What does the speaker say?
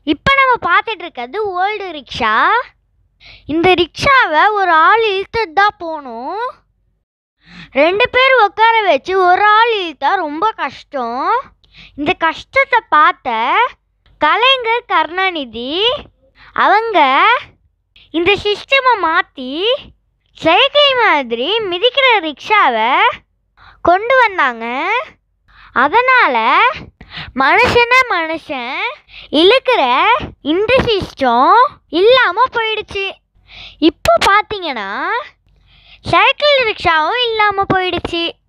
இப்போ நம்ம பார்த்துட்டு இருக்கிறது ஓல்டு ரிக்ஷா இந்த ரிக்ஷாவை ஒரு ஆள் இழுத்துட்டு தான் போகணும் ரெண்டு பேர் உட்கார வச்சு ஒரு ஆள் இழுத்தா ரொம்ப கஷ்டம் இந்த கஷ்டத்தை பார்த்த கலைஞர் கருணாநிதி அவங்க இந்த சிஸ்டமை மாற்றி சைக்கிள் மாதிரி மிதிக்கிற ரிக்ஷாவை கொண்டு வந்தாங்க அதனால் மனுஷன மனுஷன் இழுக்கிற இந்த சிஸ்டம் இல்லாமல் போயிடுச்சு இப்போ பார்த்தீங்கன்னா சைக்கிள் ரிக்ஷாவும் இல்லாமல் போயிடுச்சு